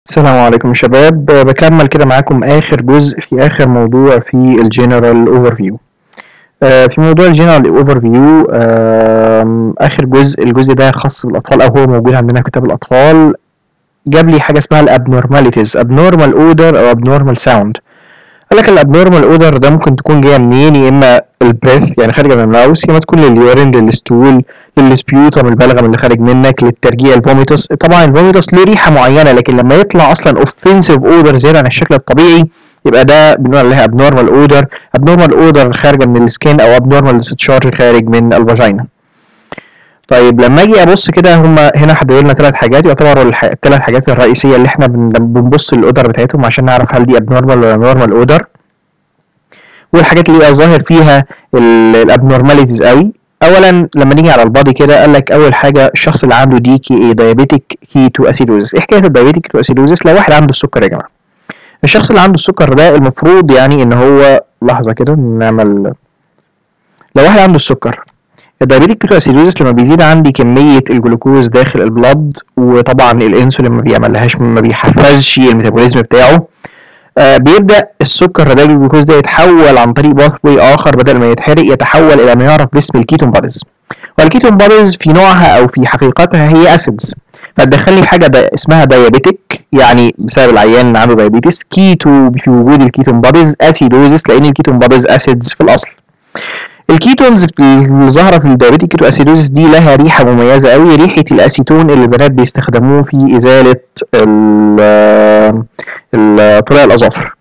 السلام عليكم يا شباب بكمل كده معاكم اخر جزء في اخر موضوع في الجنرال اوفر فيو في موضوع الجنرال اوفر فيو اخر جزء الجزء ده خاص بالاطفال او هو موجود عندنا في كتاب الاطفال جاب لي حاجه اسمها الابنورماليتيز ابنورمال اودر او ابنورمال ساوند قال لك الابنورمال اودر ده ممكن تكون جايه منين يا اما البريث يعني خارجه من الماوس يا اما تكون لليورين للستول للسبيوتم البلغم اللي خارج منك للترجيع الفوميتس طبعا الفوميتس له ريحه معينه لكن لما يطلع اصلا اوفنسيف اودر زياده عن الشكل الطبيعي يبقى ده بنقول عليها ابنورمال اودر ابنورمال اودر خارجه من السكين او ابنورمال ديسشارج خارج من الفاجينا طيب لما اجي ابص كده هم هنا حددوا لنا ثلاث حاجات يعتبروا الثلاث حاجات الرئيسيه اللي احنا بنبص للاودر بتاعتهم عشان نعرف هل دي ابنورمال ولا نورمال اودر والحاجات اللي يبقى ظاهر فيها الابنورماليتيز قوي اولا لما نيجي على البادي كده قال لك اول حاجه الشخص اللي عنده دي كي ايه دايابيتيك كيتو اسيدوزس ايه حكايه الدايابيتيك كيتو اسيدوزس لو واحد عنده السكر يا جماعه الشخص اللي عنده السكر ده المفروض يعني ان هو لحظه كده نعمل لو واحد عنده السكر الدايابيتيك كيتو اسيدوزس لما بيزيد عندي كميه الجلوكوز داخل البلد وطبعا الانسولين ما بيعملهاش ما بيحفزش الميتابوليزم بتاعه آه بيبدا السكر ده الجلوكوز ده يتحول عن طريق باث واي اخر بدل ما يتحرق يتحول الى ما يعرف باسم الكيتون باديز والكيتون باديز في نوعها او في حقيقتها هي اسيدز فتدخلني في حاجه دا اسمها دايابيتيك يعني بسبب العيان اللي عنده دايابيتس كيتو في وجود الكيتون باديز اسيدوزس لان الكيتون باديز اسيدز في الاصل الكيتونز اللي ظاهره في الدايابيتيك كيتو اسيدوزس دي لها ريحه مميزه قوي ريحه الاسيتون اللي البنات بيستخدموه في ازاله طلاء الاظافر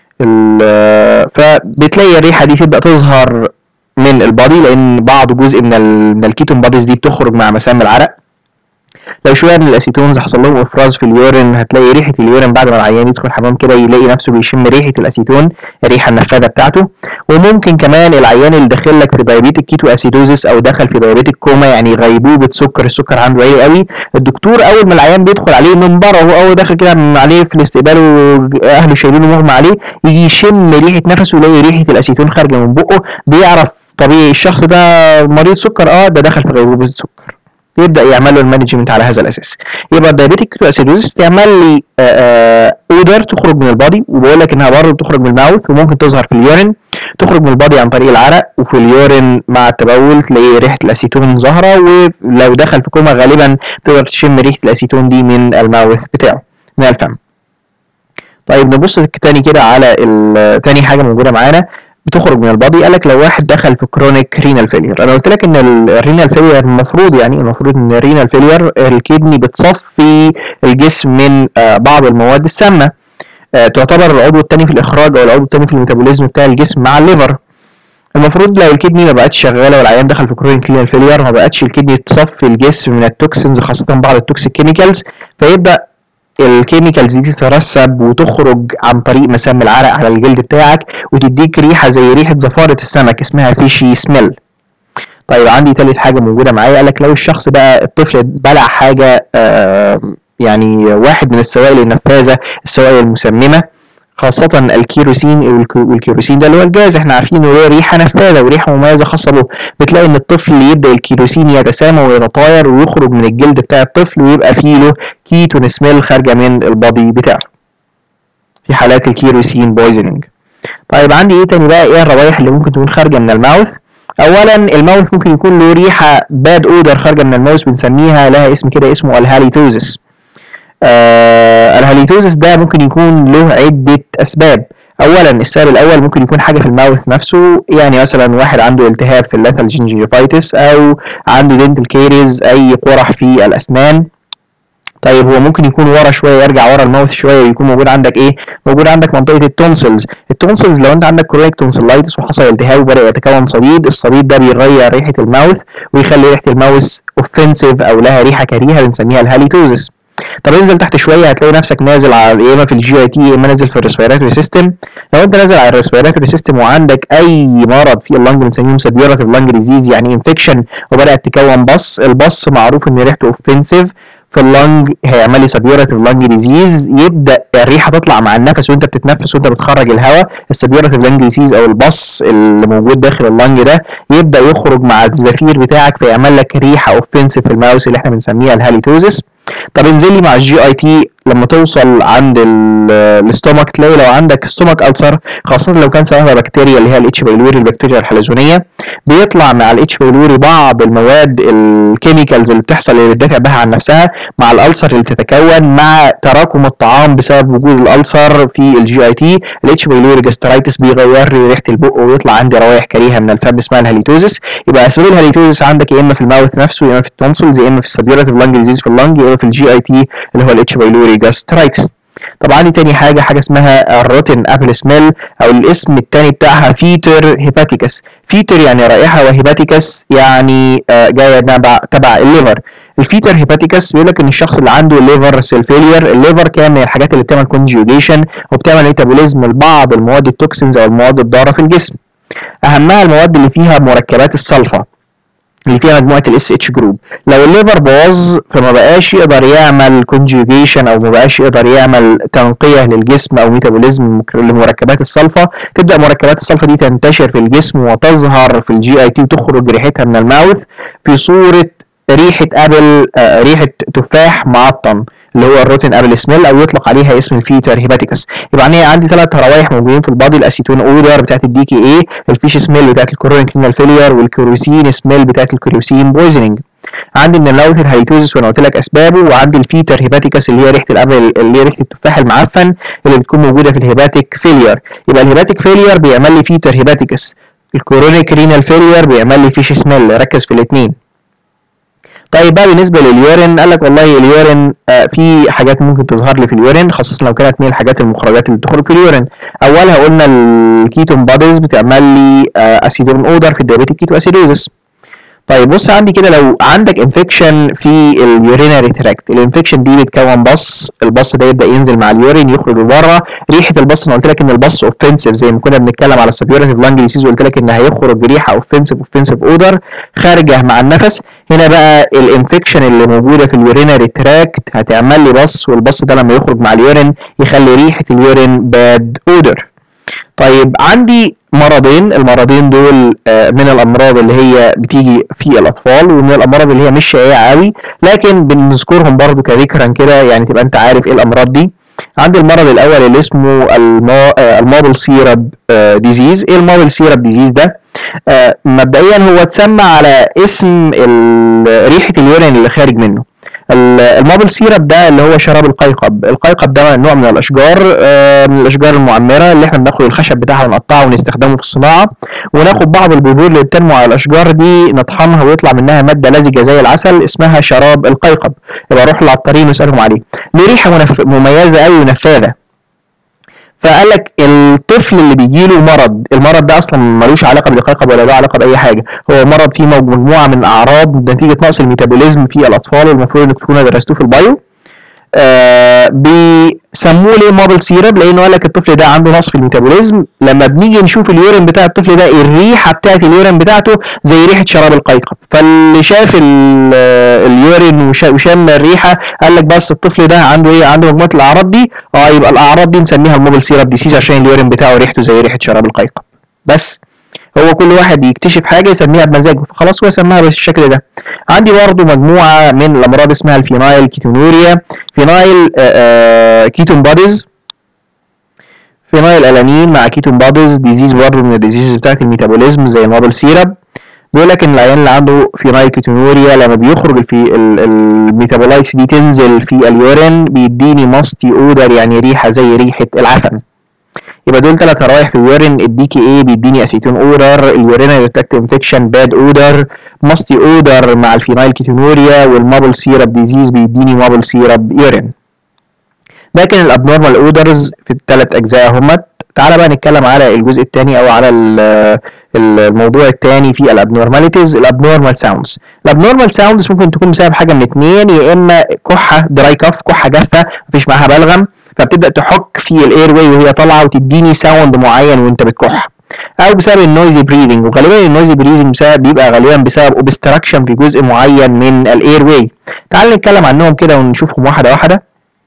فبتلاقي الريحه دي تبدا تظهر من البادي لان بعض جزء من من الكيتون باديز دي بتخرج مع مسام العرق لو شويه من الاسيتونز حصل لهم افراز في اليورين هتلاقي ريحه اليورين بعد ما العيان يدخل الحمام كده يلاقي نفسه بيشم ريحه الاسيتون الريحه النفاذه بتاعته وممكن كمان العيان اللي داخل لك في دايابيتيك كيتو اسيدوزس او دخل في دايابيتيك كوما يعني غيبوبه سكر السكر عنده عالي قوي الدكتور اول ما العيان بيدخل عليه من بره وهو اول داخل كده من عليه في الاستقبال واهله شايلينه مغمى عليه يجي يشم ريحه نفسه يلاقي ريحه الاسيتون خارجه من بقه بيعرف طبيعي الشخص ده مريض سكر اه ده دخل في غيبوبه السكر يبدا يعمل له المانجمنت على هذا الاساس يبقى الدايابيتيك كيتو اسيدوزس بتعمل لي اودر تخرج من البادي وبقول لك انها برضه بتخرج من الماوث وممكن تظهر في اليورين تخرج من البادي عن طريق العرق وفي اليورين مع التبول تلاقي ريحه الاسيتون ظاهره ولو دخل في كوما غالبا تقدر تشم ريحه الاسيتون دي من الماوث بتاعه من الفم طيب نبص تاني كده على تاني حاجه موجوده معانا بتخرج من البادي قال لك لو واحد دخل في كرونيك رينال فيلير انا قلت لك ان الرينال فيلير المفروض يعني المفروض ان الرينال فيلير الكدني بتصفي الجسم من بعض المواد السامه تعتبر العضو الثاني في الاخراج او العضو الثاني في الميتابوليزم بتاع الجسم مع الليفر المفروض لو الكدني ما بقتش شغاله والعيان دخل في كرونيك رينال فيلير ما بقتش الكدني تصفي الجسم من التوكسينز خاصه بعض التوكسيك كيميكالز فيبدا الكيميكالز دي تترسب وتخرج عن طريق مسام العرق على الجلد بتاعك وتديك ريحه زي ريحه زفاره السمك اسمها فيشي سميل طيب عندي تالت حاجه موجوده معايا قال لك لو الشخص بقى الطفل بلع حاجه آه يعني واحد من السوائل النفاذه السوائل المسممه خاصة الكيروسين والكيروسين ده اللي هو الجاز احنا عارفين انه له ريحة نفاذة وريحة مميزة خاصة به بتلاقي ان الطفل يبدأ الكيروسين يتسامى ويتطاير ويخرج من الجلد بتاع الطفل ويبقى فيه له كيتون سميل خارجة من البادي بتاعه في حالات الكيروسين بويزنينج طيب عندي ايه تاني بقى ايه الروائح اللي ممكن تكون خارجة من الماوث اولا الماوث ممكن يكون له ريحة باد اودر خارجة من الماوث بنسميها لها اسم كده اسمه الهاليتوزس آه الهاليتوزس ده ممكن يكون له عدة أسباب أولا السبب الأول ممكن يكون حاجة في الماوث نفسه يعني مثلا واحد عنده التهاب في اللثة الجنجيفايتس أو عنده دنتال كيريز أي قرح في الأسنان طيب هو ممكن يكون ورا شويه يرجع ورا الماوث شويه ويكون موجود عندك ايه موجود عندك منطقه التونسلز التونسلز لو انت عندك كرونيك تونسلايتس وحصل التهاب وبدا يتكون صديد الصديد ده بيغير ريحه الماوث ويخلي ريحه الماوث اوفنسيف او لها ريحه كريهه بنسميها الهاليتوزس طب انزل تحت شويه هتلاقي نفسك نازل على يا اما في الجي اي تي يا اما نازل في الريسبيراتوري سيستم لو انت نازل على الريسبيراتوري سيستم وعندك اي مرض في اللنج بنسميهم سبيوراتيف لنج ديزيز يعني انفكشن وبدات تكون بص البص معروف ان ريحته اوفنسيف في اللنج هيعمل لي سبيوراتيف لنج ديزيز يبدا الريحه تطلع مع النفس وانت بتتنفس وانت بتخرج الهواء السبيوراتيف لنج ديزيز او البص اللي موجود داخل اللنج ده يبدا يخرج مع الزفير بتاعك فيعمل لك ريحه اوفنسيف في الماوس اللي احنا بنسميها الهاليتوزس طب انزل لي مع الجي اي تي لما توصل عند الاستومك تلاقي لو عندك ستومك ألسر خاصة لو كان سببها بكتيريا اللي هي الاتش بايلوري البكتيريا الحلزونية بيطلع مع الاتش بايلوري بعض المواد الكيميكالز اللي بتحصل اللي بتدافع بها عن نفسها مع الألسر اللي بتتكون مع تراكم الطعام بسبب وجود الألسر في الجي اي تي الاتش بايلوري جاسترايتس بيغير لي ريحة البق ويطلع عندي روائح كريهة من الفم اسمها الهاليتوزس يبقى اسباب الهاليتوزس عندك يا اما في الماوث نفسه يا اما في التونسلز يا اما في السبيوراتيف لانج ديزيز في اللنج يا اما في الجي اي تي اللي هو الاتش بايلوري جاسترايتس طب عندي تاني حاجة حاجة اسمها الروتن ابل سميل او الاسم التاني بتاعها فيتر هيباتيكس فيتر يعني رائحة وهيباتيكس يعني آه جاية تبع تبع الليفر الفيتر هيباتيكس بيقول لك ان الشخص اللي عنده ليفر سيل فيلير الليفر كان من الحاجات اللي بتعمل كونجوجيشن وبتعمل ميتابوليزم لبعض المواد التوكسينز او المواد الضاره في الجسم اهمها المواد اللي فيها مركبات الصلفه اللي فيها مجموعه الاس اتش جروب لو الليفر باظ فما بقاش يقدر يعمل كونجوجيشن او ما بقاش يقدر يعمل تنقيه للجسم او ميتابوليزم لمركبات الصلفه تبدا مركبات الصلفه دي تنتشر في الجسم وتظهر في الجي اي تي وتخرج ريحتها من الماوث في صوره ريحه ابل آه ريحه تفاح معطن اللي هو الروتين ابل سميل او يطلق عليها اسم الفيتر هيباتيكس يبقى انا عندي ثلاث روايح موجودين في البادي الاسيتون اودر بتاعت الدي كي اي الفيش سميل بتاعت الكورونيك رينال فيلير والكيروسين سميل بتاعت الكيروسين بويزنينج عندي من اللوث الهيتوزس وانا قلت لك اسبابه وعندي الفيتر هيباتيكس اللي هي ريحه الابل اللي هي ريحه التفاح المعفن اللي بتكون موجوده في الهيباتيك فيلير يبقى الهيباتيك فيلير بيعمل لي فيتر هيباتيكس الكورونيك رينال فيلير بيعمل لي فيش سميل ركز في الاثنين طيب بقى بالنسبه لليورين قال لك والله اليورين آه في حاجات ممكن تظهر لي في اليورين خاصه لو كانت من الحاجات المخرجات اللي بتخرج في اليورين اولها قلنا الكيتون باديز بتعمل لي آه اسيدون اودر في الدايابيتيك كيتو اسيدوزس طيب بص عندي كده لو عندك انفكشن في اليورينري تراكت الانفكشن دي بتكون بص البص ده يبدا ينزل مع اليورين يخرج لبره ريحه البص انا قلت لك ان البص اوفنسيف زي ما كنا بنتكلم على السبيورتيف لانج ديسيز وقلت لك ان هيخرج ريحه اوفنسيف اوفنسيف اودر خارجه مع النفس هنا بقى الانفكشن اللي موجوده في اليورينري تراكت هتعمل لي بص والبص ده لما يخرج مع اليورين يخلي ريحه اليورين باد اودر طيب عندي مرضين المرضين دول من الامراض اللي هي بتيجي في الاطفال ومن الامراض اللي هي مش شائعه قوي لكن بنذكرهم برضو كذكرا كده يعني تبقى انت عارف ايه الامراض دي عندي المرض الاول اللي اسمه المابل سيرب ديزيز ايه المابل سيرب ديزيز ده مبدئيا هو اتسمى على اسم ريحه اليورين اللي خارج منه المابل سيرب ده اللي هو شراب القيقب القيقب ده نوع من الاشجار من الاشجار المعمره اللي احنا بناخد الخشب بتاعها ونقطعه ونستخدمه في الصناعه وناخد بعض البذور اللي بتنمو على الاشجار دي نطحنها ويطلع منها ماده لزجه زي العسل اسمها شراب القيقب يبقى اروح للعطارين واسالهم عليه ليه ريحه مميزه قوي ونفاذه فقال لك الطفل اللي بيجي له مرض المرض ده اصلا ملوش علاقه بالقيقب ولا له علاقه باي حاجه هو مرض فيه مجموعه من الاعراض نتيجه نقص الميتابوليزم في الاطفال والمفروض انك تكونوا درستوه في البايو آه بيسموه ليه مابل سيرب لانه قال لك الطفل ده عنده نقص في الميتابوليزم لما بنيجي نشوف اليورين بتاع الطفل ده الريحه بتاعت اليورين بتاعته زي ريحه شراب القيقب فاللي شاف اليورين وشم الريحه قال لك بس الطفل ده عنده ايه عنده مجموعه الاعراض دي اه يبقى الاعراض دي نسميها الموبل سيرب ديسيز عشان اليورين بتاعه ريحته زي ريحه شراب القيقب بس هو كل واحد يكتشف حاجه يسميها بمزاجه فخلاص هو سماها بالشكل ده عندي برضو مجموعه من الامراض اسمها الفينايل كيتونوريا فينايل كيتون بوديز فينايل الانين مع كيتون بوديز ديزيز برضو من الديزيز بتاعت الميتابوليزم زي الموبل سيرب بيقول لك ان العيان اللي عنده فينايل كيتونوريا لما بيخرج في الميتابولايتس دي تنزل في اليورين بيديني ماستي اودر يعني ريحه زي ريحه العفن يبقى دول ثلاث روايح في اليورين الدي كي اي بيديني اسيتون اودر اليورينال تراكت انفكشن باد اودر ماستي اودر مع الفينايل كيتونوريا والمابل سيرب ديزيز بيديني مابل سيرب يورين لكن الابنورمال اودرز في الثلاث اجزاء همت تعالى بقى نتكلم على الجزء الثاني او على الموضوع الثاني في الابنورماليتيز الابنورمال ساوندز الابنورمال ساوندز ممكن تكون بسبب حاجه من اثنين يا اما كحه دراي كف كحه جافه مفيش معاها بلغم فبتبدا تحك في الاير واي وهي طالعه وتديني ساوند معين وانت بتكح او بسبب النويزي بريذنج وغالبا النويزي بريذنج بسبب بيبقى غالبا بسبب اوبستراكشن في جزء معين من الاير واي تعال نتكلم عنهم كده ونشوفهم واحده واحده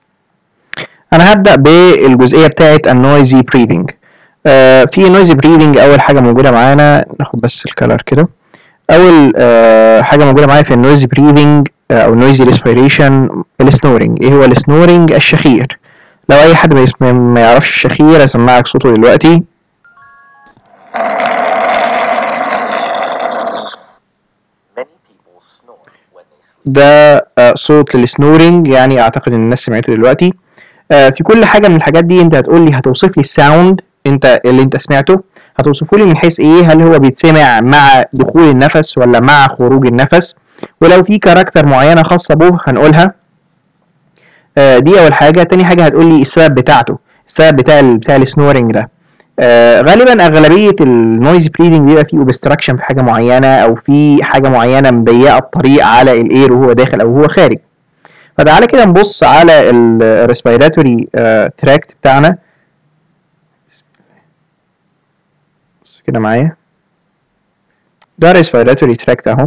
انا هبدا بالجزئيه بتاعه النويزي بريذنج آه في نويزي بريذنج اول حاجه موجوده معانا ناخد بس الكلر كده اول آه حاجه موجوده معايا في النويزي بريذنج آه او نويزي ريسبيريشن السنورنج ايه هو السنورنج الشخير لو اي حد ما, يسمع ما يعرفش الشخير اسمعك صوته دلوقتي Many people snore when they sleep. ده آه، صوت للسنورنج يعني اعتقد ان الناس سمعته دلوقتي آه، في كل حاجه من الحاجات دي انت هتقول لي هتوصف لي الساوند انت اللي انت سمعته هتوصفه لي من حيث ايه هل هو بيتسمع مع دخول النفس ولا مع خروج النفس ولو في كاركتر معينه خاصه به هنقولها آه، دي اول حاجه تاني حاجه هتقول لي السبب بتاعته السبب بتاع ال بتاع السنورنج ده آه، غالبا اغلبيه النويز بريدنج بيبقى فيه اوبستراكشن في حاجه معينه او في حاجه معينه مضيقه الطريق على الاير وهو داخل او هو خارج فتعالى كده نبص على الريسبيراتوري تراكت بتاعنا بص كده معايا ده ريسبيراتوري تراكت اهو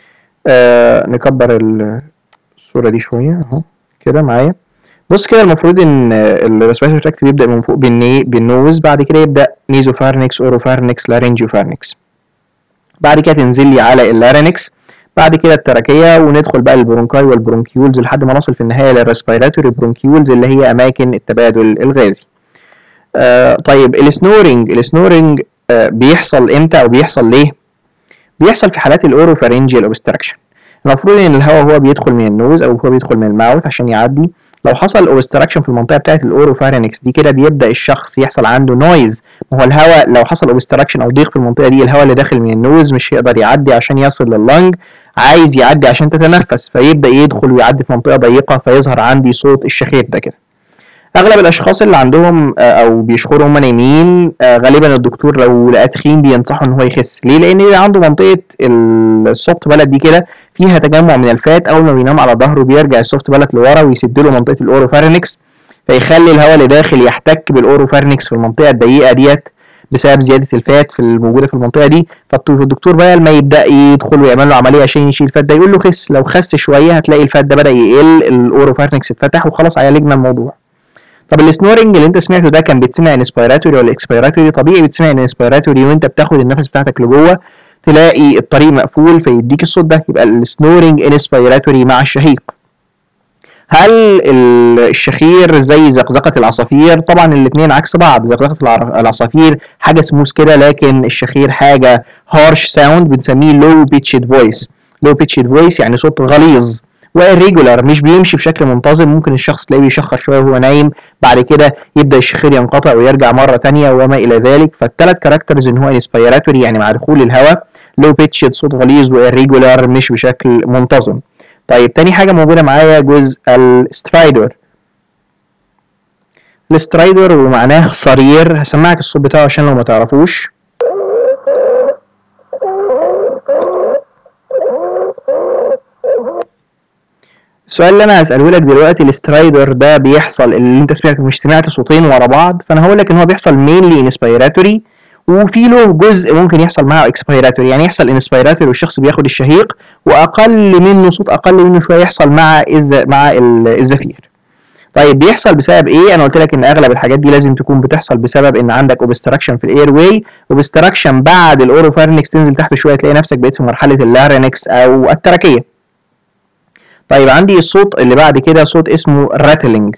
آه نكبر ال- الصوره دي شويه اهو كده معايا بص كده المفروض ان الريسبيراتوري تراكت بيبدا من فوق بالني بالنوز بعد كده يبدا نيزوفارنكس اوروفارنكس لارنجيوفارنكس بعد كده تنزل لي على اللارينكس بعد كده التراكيه وندخل بقى البرونكاي والبرونكيولز لحد ما نصل في النهايه للريسبيراتوري برونكيولز اللي هي اماكن التبادل الغازي آه طيب السنورنج السنورنج آه بيحصل امتى او بيحصل ليه بيحصل في حالات الاوروفارنجيال اوبستراكشن المفروض ان الهواء هو بيدخل من النوز او هو بيدخل من الماوث عشان يعدي لو حصل اوبستراكشن في المنطقه بتاعه الاوروفارينكس دي كده بيبدا الشخص يحصل عنده نويز ما هو الهواء لو حصل اوبستراكشن او ضيق في المنطقه دي الهواء اللي داخل من النوز مش هيقدر يعدي عشان يصل لللنج عايز يعدي عشان تتنفس فيبدا يدخل ويعدي في منطقه ضيقه فيظهر عندي صوت الشخير ده كده اغلب الاشخاص اللي عندهم آه، او بيشخروا هم نايمين آه، غالبا الدكتور لو لقى تخين بينصحه ان هو يخس ليه لان اللي عنده منطقه السوفت بلد دي كده فيها تجمع من الفات اول ما بينام على ظهره بيرجع السوفت بلد لورا ويسد له منطقه الاوروفارينكس فيخلي الهواء اللي داخل يحتك بالاوروفارينكس في المنطقه الضيقه ديت بسبب زياده الفات في الموجوده في المنطقه دي فالدكتور بقى لما يبدا يدخل ويعمل له عمليه عشان يشيل الفات ده يقول له خس لو خس شويه هتلاقي الفات ده بدا يقل الاوروفارينكس اتفتح وخلاص عالجنا الموضوع طب السنورنج اللي انت سمعته ده كان بيتسمع انسبيراتوري ولا اكسبيراتوري طبيعي بيتسمع انسبيراتوري وانت بتاخد النفس بتاعتك لجوه تلاقي الطريق مقفول فيديك الصوت ده يبقى السنورنج انسبيراتوري مع الشهيق هل ال- الشخير زي زقزقة العصافير طبعا الاثنين عكس بعض زقزقة الع- العصافير حاجة سموث كده لكن الشخير حاجة هارش ساوند بنسميه لو بيتشد فويس لو بيتشد فويس يعني صوت غليظ والريجولار مش بيمشي بشكل منتظم ممكن الشخص تلاقيه بيشخر شويه وهو نايم بعد كده يبدا الشخير ينقطع ويرجع مره تانية وما الى ذلك فالثلاث كاركترز ان هو انسبيراتوري يعني مع دخول الهواء لو بيتشد صوت غليظ والريجولار مش بشكل منتظم طيب تاني حاجه موجوده معايا جزء السترايدر السترايدر ومعناه صرير هسمعك الصوت بتاعه عشان لو ما تعرفوش السؤال اللي انا هساله لك دلوقتي السترايدر ده بيحصل اللي انت سمعت مش سمعت صوتين ورا بعض فانا هقول لك ان هو بيحصل مينلي انسبيراتوري وفي له جزء ممكن يحصل معاه اكسبيراتوري يعني يحصل انسبيراتوري والشخص بياخد الشهيق واقل منه صوت اقل منه شويه يحصل مع الز... مع ال- الزفير طيب بيحصل بسبب ايه انا قلت لك ان اغلب الحاجات دي لازم تكون بتحصل بسبب ان عندك اوبستراكشن في الاير واي اوبستراكشن بعد الاوروفارنكس تنزل تحت شويه تلاقي نفسك بقيت في مرحله اللارينكس او التراكيه طيب عندي الصوت اللي بعد كده صوت اسمه راتلينج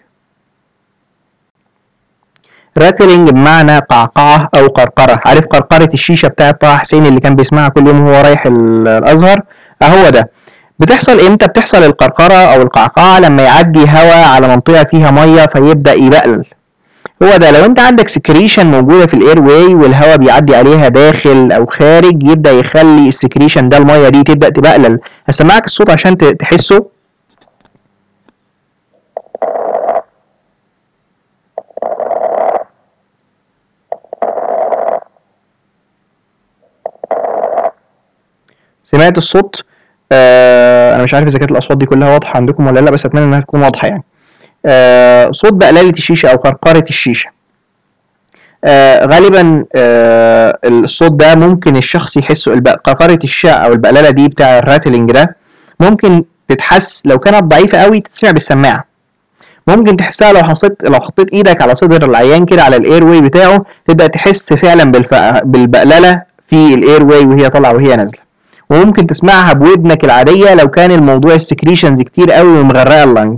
راتلينج بمعنى قعقعة أو قرقرة عارف قرقرة الشيشة بتاعت طه حسين اللي كان بيسمعها كل يوم وهو رايح ال- الأزهر أهو ده بتحصل امتى بتحصل القرقرة أو القعقعة لما يعدي هواء على منطقة فيها مية فيبدأ يبقلل هو ده لو انت عندك سكريشن موجودة في الاير واي والهواء بيعدي عليها داخل او خارج يبدأ يخلي السكريشن ده المية دي تبدأ تبقلل هسمعك الصوت عشان ت- تحسه سمعت الصوت آه انا مش عارف اذا كانت الاصوات دي كلها واضحه عندكم ولا لا بس اتمنى انها تكون واضحه يعني آه صوت بقلله الشيشه او قرقره الشيشه آه غالبا آه الصوت ده ممكن الشخص يحسه الب- قرقره الشيشه او البقلله دي بتاع الراتلينج ده ممكن تتحس لو كانت ضعيفه قوي تتسمع بالسماعه ممكن تحسها لو حطيت لو حطيت ايدك على صدر العيان كده على الاير واي بتاعه تبدا تحس فعلا بالف... بالبقلله في الاير واي وهي طالعه وهي نازله وممكن تسمعها بودنك العاديه لو كان الموضوع السكريشنز كتير قوي ومغرقه اللنج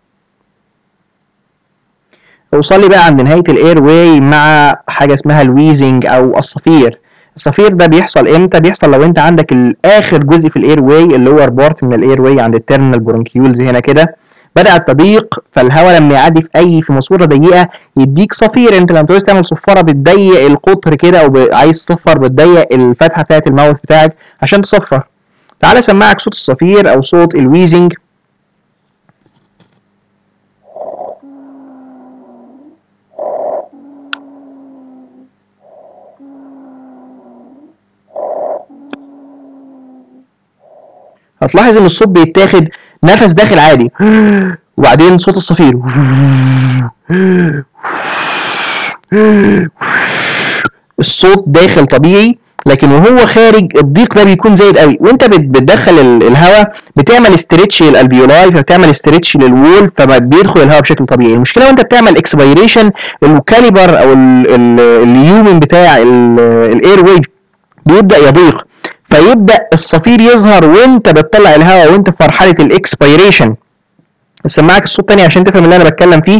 اوصل لي بقى عند نهايه الاير واي مع حاجه اسمها الويزنج او الصفير الصفير ده بيحصل امتى بيحصل لو انت عندك الاخر جزء في الاير واي اللي هو بارت من الاير واي عند التيرمينال برونكيولز هنا كده بدات تضيق فالهواء لما يعدي في اي في ماسوره ضيقه يديك صفير انت لما تعوز تعمل صفاره بتضيق القطر كده او ب- عايز تصفر بتضيق الفتحه بتاعت الماوث بتاعك عشان تصفر تعالى اسمعك صوت الصفير او صوت الويزنج هتلاحظ ان الصوت بيتاخد نفس داخل عادي وبعدين صوت الصفير الصوت داخل طبيعي لكن وهو خارج الضيق ده بيكون زايد قوي وانت بت- بتدخل ال- الهواء بتعمل استرتش للالبيولاي فبتعمل استرتش للوول فبيدخل الهواء بشكل طبيعي المشكله وانت بتعمل اكسبيريشن الكاليبر او ال- ال- اليومن بتاع الاير واي بيبدا يضيق فيبدا الصفير يظهر وانت بتطلع الهواء وانت في مرحله الاكسبيريشن اسمعك الصوت تاني عشان تفهم اللي انا بتكلم فيه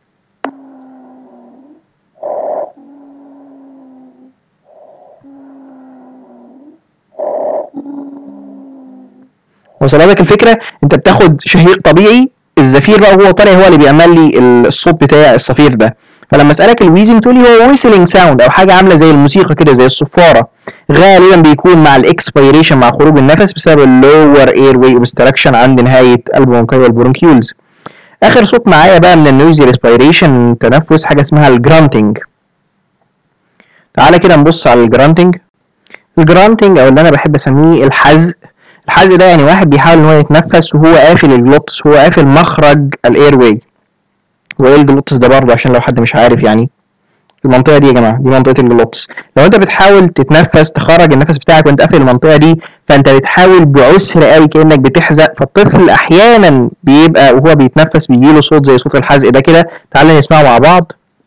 وصلت لك الفكره انت بتاخد شهيق طبيعي الزفير بقى وهو طالع هو اللي بيعمل لي الصوت بتاع الصفير ده فلما اسالك الويزنج تقول لي هو ويسلينج ساوند او حاجه عامله زي الموسيقى كده زي الصفاره غالبا بيكون مع الاكسبيريشن مع خروج النفس بسبب اللور اير واي اوبستراكشن عند نهايه البرونكاي والبرونكيولز اخر صوت معايا بقى من النويزي ريسبيريشن تنفس حاجه اسمها الجرانتنج تعالى كده نبص على الجرانتنج الجرانتنج او اللي انا بحب اسميه الحزق الحزق ده يعني واحد بيحاول ان هو يتنفس وهو قافل الجلوتس وهو قافل مخرج الاير واي وايه الجلوتس ده برضه عشان لو حد مش عارف يعني المنطقه دي يا جماعه دي منطقه الجلوتس لو انت بتحاول تتنفس تخرج النفس بتاعك وانت قافل المنطقه دي فانت بتحاول بعسر قوي كانك بتحزق فالطفل احيانا بيبقى وهو بيتنفس بيجيله صوت زي صوت الحزق ده كده تعال نسمعه مع بعض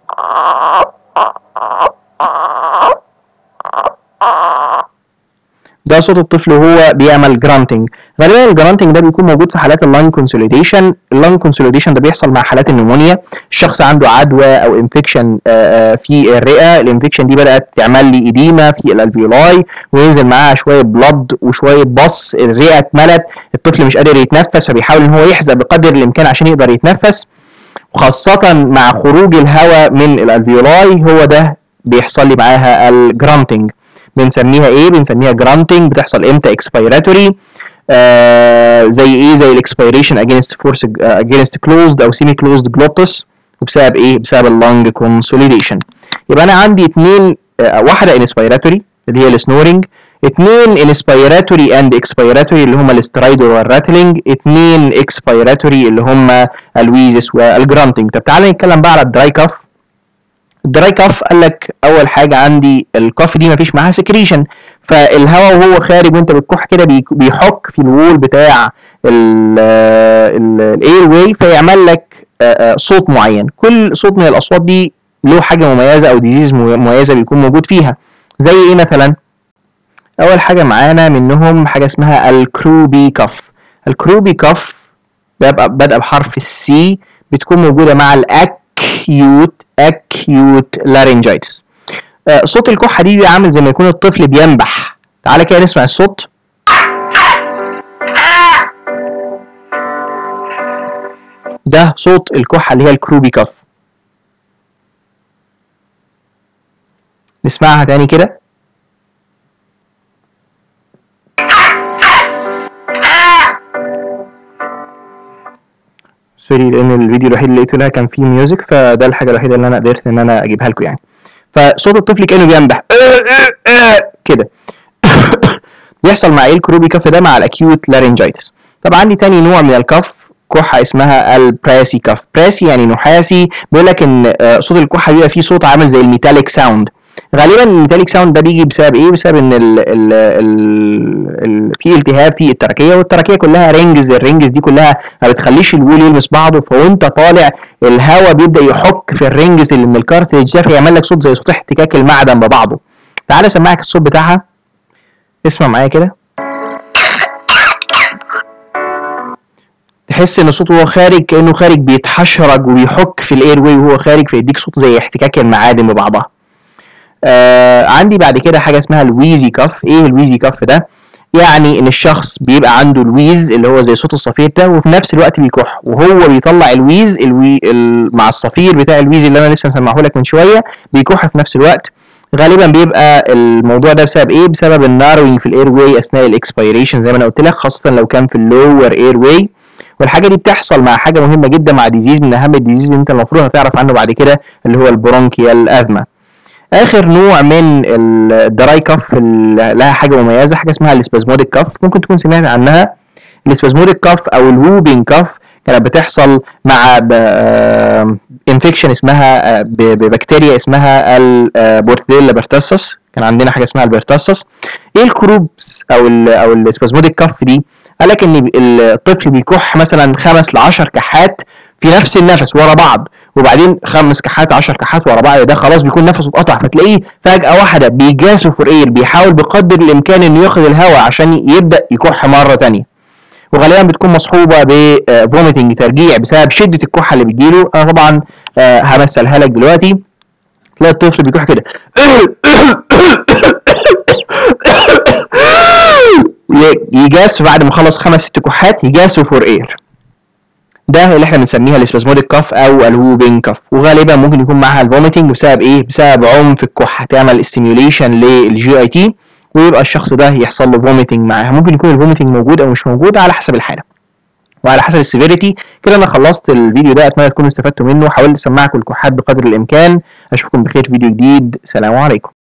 ده صوت الطفل وهو بيعمل جرانتنج غالبا الجرانتنج ده بيكون موجود في حالات اللانج كونسوليديشن اللانج كونسوليديشن ده بيحصل مع حالات النمونيا الشخص عنده عدوى او انفكشن في الرئه الانفكشن دي بدات تعمل لي اديمه في الالفيولاي وينزل معاها شويه بلد وشويه بص الرئه اتملت الطفل مش قادر يتنفس فبيحاول ان هو يحزق بقدر الامكان عشان يقدر يتنفس وخاصه مع خروج الهواء من الالفيولاي هو ده بيحصل لي معاها الجرانتنج بنسميها ايه بنسميها جرانتنج بتحصل امتى اكسبيراتوري آه زي ايه زي الاكسبيريشن اجينست فورس اجينست كلوزد او سيمي كلوزد جلوتس وبسبب ايه بسبب اللنج كونسوليديشن يبقى انا عندي اثنين آه واحده انسبيراتوري اللي هي السنورنج اثنين انسبيراتوري اند اكسبيراتوري اللي هم الاسترايدور والراتلينج اثنين اكسبيراتوري اللي هم الويزس والجرانتنج طب تعالى نتكلم بقى على الدراي كاف الدراي كاف قال لك اول حاجه عندي الكاف دي مفيش معاها سكريشن فالهواء وهو خارج وانت بتكح كده بيحك في الوول بتاع الاير واي فيعمل لك صوت معين كل صوت من الاصوات دي له حاجه مميزه او ديزيز مميزه بيكون موجود فيها زي ايه مثلا اول حاجه معانا منهم حاجه اسمها الكروبي كاف الكروبي كاف بادئه بحرف السي بتكون موجوده مع الاكيوت acute laryngitis آه صوت الكحه دي بيبقى عامل زي ما يكون الطفل بينبح تعالى كده نسمع الصوت ده صوت الكحه اللي هي الكروبي كاف نسمعها تاني كده سوري لان الفيديو الوحيد اللي لقيته لها كان فيه ميوزك فده الحاجه الوحيده اللي انا قدرت ان انا اجيبها لكم يعني فصوت الطفل كانه بينبح كده بيحصل مع ايه الكروبي كف ده مع الاكيوت لارنجايتس طب عندي تاني نوع من الكف كحه اسمها البراسي كف براسي يعني نحاسي بيقول لك ان صوت الكحه بيبقى فيه صوت عامل زي الميتاليك ساوند غالبا الميتاليك ساوند ده بيجي بسبب ايه بسبب ان ال ال ال ال في التهاب في التركيه والتركيه كلها رينجز الرينجز دي كلها ما بتخليش الوول يلمس بعضه فوانت طالع الهواء بيبدا يحك في الرينجز اللي من الكارتريج ده فيعمل لك صوت زي صوت احتكاك المعدن ببعضه تعالى اسمعك الصوت بتاعها اسمع معايا كده تحس ان صوته وهو خارج كانه خارج بيتحشرج وبيحك في الاير واي وهو خارج فيديك صوت زي احتكاك المعادن ببعضها آه عندي بعد كده حاجه اسمها الويزي كف ايه الويزي كف ده يعني ان الشخص بيبقى عنده الويز اللي هو زي صوت الصفير ده وفي نفس الوقت بيكح وهو بيطلع الويز الوي ال... مع الصفير بتاع الويز اللي انا لسه مسمعه لك من شويه بيكح في نفس الوقت غالبا بيبقى الموضوع ده بسبب ايه بسبب الناروينج في الاير واي اثناء الاكسبيريشن زي ما انا قلت لك خاصه لو كان في اللور اير واي والحاجه دي بتحصل مع حاجه مهمه جدا مع ديزيز من اهم الديزيز اللي انت المفروض هتعرف عنه بعد كده اللي هو البرونكيال ازمه اخر نوع من الدراي كف اللي لها حاجه مميزه حاجه اسمها السبازموديك كف ممكن تكون سمعت عنها السبازموديك كف او الووبينج كف كانت بتحصل مع انفكشن اسمها ب- ببكتيريا اسمها البورتيلا بيرتاسس كان عندنا حاجه اسمها البيرتاسس ايه الكروبس او ال او السبازموديك كف دي قال لك ان الطفل بيكح مثلا خمس ل 10 كحات في نفس النفس ورا بعض وبعدين خمس كحات 10 كحات ورا بعض ده خلاص بيكون نفسه اتقطع فتلاقيه فجأة واحدة بيجاز في اير بيحاول بقدر الامكان انه ياخد الهواء عشان يبدأ يكح مرة تانية وغالبا بتكون مصحوبة بفوميتنج ترجيع بسبب شدة الكحة اللي بتجيله انا طبعا آه، همثلها لك دلوقتي تلاقي الطفل بيكح كده يجاز بعد ما خلص خمس ست كحات يجاز فور اير ده اللي احنا بنسميها الاسبازموديك كاف او الهوبينج كاف وغالبا ممكن يكون معاها الفوميتنج بسبب ايه بسبب عنف الكحه تعمل استيميوليشن للجي اي تي ويبقى الشخص ده يحصل له فوميتنج معاها ممكن يكون الفوميتنج موجود او مش موجود على حسب الحاله وعلى حسب السيفيريتي كده انا خلصت الفيديو ده اتمنى تكونوا استفدتوا منه حاولت اسمعكم الكحات بقدر الامكان اشوفكم بخير في فيديو جديد سلام عليكم